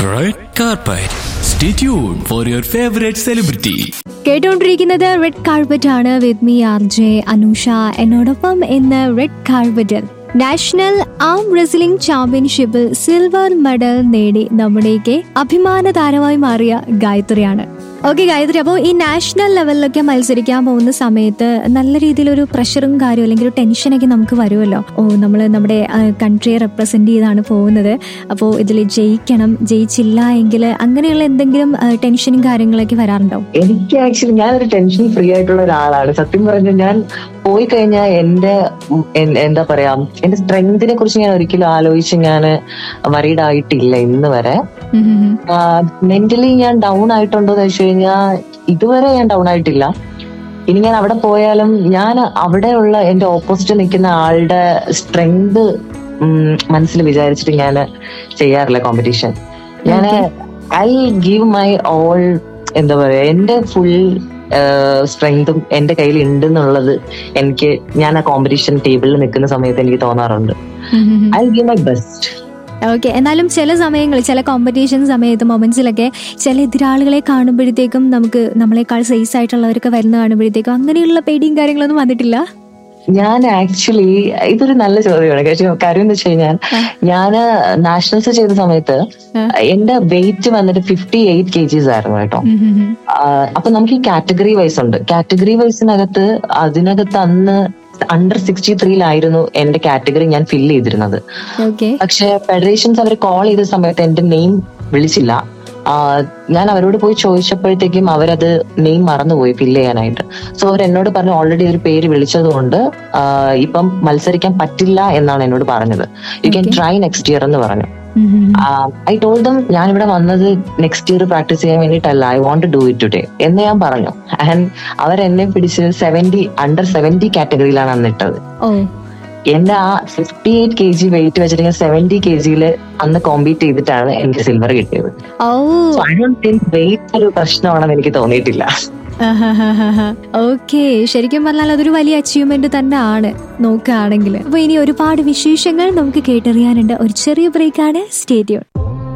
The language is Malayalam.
Red carpet. Stay tuned for your favorite celebrity. കേട്ടുകൊണ്ടിരിക്കുന്നത് റെഡ് കാർപ്പറ്റ് ആണ് with me R J Anusha എന്നോടൊപ്പം ഇന്ന് റെഡ് കാർപ്പറ്റിൽ നാഷണൽ ആം റെസ്ലിംഗ് ചാമ്പ്യൻഷിപ്പിൽ സിൽവർ മെഡൽ നേടി നമ്മുടെയൊക്കെ അഭിമാന താരമായി മാറിയ ഗായത്രിയാണ് ഓക്കെ ഗായത്രി അപ്പോൾ ഈ നാഷണൽ ലെവലിലൊക്കെ മത്സരിക്കാൻ പോകുന്ന സമയത്ത് നല്ല രീതിയിലൊരു പ്രഷറും കാര്യവും അല്ലെങ്കിൽ ഒരു ടെൻഷനൊക്കെ നമുക്ക് വരുമല്ലോ ഓ നമ്മൾ നമ്മുടെ കൺട്രിയെ റെപ്രസെന്റ് ചെയ്താണ് പോകുന്നത് അപ്പോൾ ഇതിൽ ജയിക്കണം ജയിച്ചില്ല എങ്കിൽ അങ്ങനെയുള്ള എന്തെങ്കിലും ടെൻഷനും കാര്യങ്ങളൊക്കെ വരാറുണ്ടോ എനിക്ക് ആക്ച്വലി ഞാനൊരു ടെൻഷൻ ഫ്രീ ആയിട്ടുള്ള ഒരാളാണ് സത്യം പറഞ്ഞാൽ ഞാൻ പോയി കഴിഞ്ഞാൽ എന്റെ ഉം, എൻ- എന്താ പറയാ എന്റെ സ്ട്രെങ്തിനെ കുറിച്ച് ഞാൻ ഒരിക്കലും ആലോചിച്ച് ഞാൻ വറീഡ് ആയിട്ടില്ല ഇന്ന് വരെ ഉം ഉം ഉം. മെന്റലി ഞാൻ ഡൗൺ ആയിട്ടുണ്ടോ എന്ന് വെച്ച് കഴിഞ്ഞാൽ ഇതുവരെ ഞാൻ ഡൗൺ ആയിട്ടില്ല ഇനി ഞാൻ അവിടെ പോയാലും ഞാൻ അവിടെയുള്ള എന്റെ ഓപ്പോസിറ്റ് നിൽക്കുന്ന ആളുടെ സ്ട്രെങ്ത് മനസ്സിൽ വിചാരിച്ചിട്ട് ഞാൻ ചെയ്യാറില്ല കോമ്പറ്റീഷൻ ഞാൻ ഐ ഗീവ് മൈ ഓൾ എന്താ പറയാ എന്റെ ഫുൾ സ്ട്രെങ്തും എന്റെ കയ്യിൽ ഉണ്ടെന്നുള്ളത് എനിക്ക് ഞാൻ ആ കോമ്പറ്റീഷൻ ടേബിളിൽ നിൽക്കുന്ന സമയത്ത് എനിക്ക് തോന്നാറുണ്ട് ഉം ഉം ഉം. I give my best okay എന്നാലും ചില സമയങ്ങളിൽ ചില കോമ്പറ്റീഷൻ സമയത്ത് മൊമെന്റ്സിലൊക്കെ ചില എതിരാളികളെ കാണുമ്പോഴത്തേക്കും നമുക്ക് നമ്മളെക്കാൾ സൈസ് ആയിട്ടുള്ളവരൊക്കെ വരുന്ന കാണുമ്പോഴത്തേക്കും അങ്ങനെയുള്ള പേടിയും കാര്യങ്ങളൊന്നും വന്നിട്ടില്ല ഞാൻ ആക്ച്വലി ഇതൊരു നല്ല ചോദ്യമാണ് കാര്യം കാര്യം എന്ന് വെച്ച് കഴിഞ്ഞാൽ ഞാൻ നാഷണൽസ് ചെയ്ത സമയത്ത് ആ. എന്റെ വെയിറ്റ് വന്നിട്ട് ഫിഫ്റ്റി എയ്റ്റ് കെ ജീസ് ആയിരുന്നു കേട്ടോ ഉം ഉം ഉം. ആ, അപ്പൊ നമുക്ക് ഈ കാറ്റഗറി വൈസ് ഉണ്ട് കാറ്റഗറി വൈസിനകത്ത് അതിനകത്ത് അന്ന് അണ്ടർ സിക്സ്റ്റി ത്രീയിലായിരുന്നു എന്റെ കാറ്റഗറി ഞാൻ ഫില്ല് ചെയ്തിരുന്നത് ഓക്കെ പക്ഷെ ഫെഡറേഷൻസ് അവർ കോൾ ചെയ്ത സമയത്ത് എന്റെ നെയിം വിളിച്ചില്ല ആ, ഞാൻ അവരോട് പോയി ചോദിച്ചപ്പോഴത്തേക്കും അവരത് നെയിം മറന്നുപോയി ഫില്ല് ചെയ്യാനായിട്ട് സോ അവർ എന്നോട് പറഞ്ഞു ഓൾറെഡി ഒരു പേര് വിളിച്ചതുകൊണ്ട് ആ, ഇപ്പം മത്സരിക്കാൻ പറ്റില്ല എന്നാണ് എന്നോട് പറഞ്ഞത് you can Okay. Try next year എന്ന് പറഞ്ഞു ഉം ഉം ഉം. ഐ ടോൾഡ് ദം ഞാൻ ഇവിടെ വന്നത് നെക്സ്റ്റ് ഇയർ പ്രാക്ടീസ് ചെയ്യാൻ വേണ്ടിയിട്ടല്ല I won't do it today എന്ന് ഞാൻ പറഞ്ഞു ആൻഡ് അവർ എന്നെ പിടിച്ച് സെവന്റി അണ്ടർ സെവന്റി കാറ്റഗറിയിലാണ് അന്ന് ഇട്ടത് ഓ എന്റെ ആ fifty eight K G weight വെച്ചിട്ട് ഞാൻ സെവന്റി കെ ജിയിൽ അന്ന് കോമ്പീറ്റ് ചെയ്തിട്ടാണ് എനിക്ക് സിൽവർ കിട്ടിയത് ഓ so I don't think weight ഒരു പ്രശ്നമാണെന്ന് എനിക്ക് തോന്നിയിട്ടില്ല ഓക്കെ ശരിക്കും പറഞ്ഞാൽ അതൊരു വലിയ അച്ചീവ്മെന്റ് തന്നെ ആണ് നോക്കുകയാണെങ്കിൽ അപ്പൊ ഇനി ഒരുപാട് വിശേഷങ്ങൾ നമുക്ക് കേട്ടറിയാനുണ്ട് ഒരു ചെറിയ ബ്രേക്കാണ് സ്റ്റേഡിയം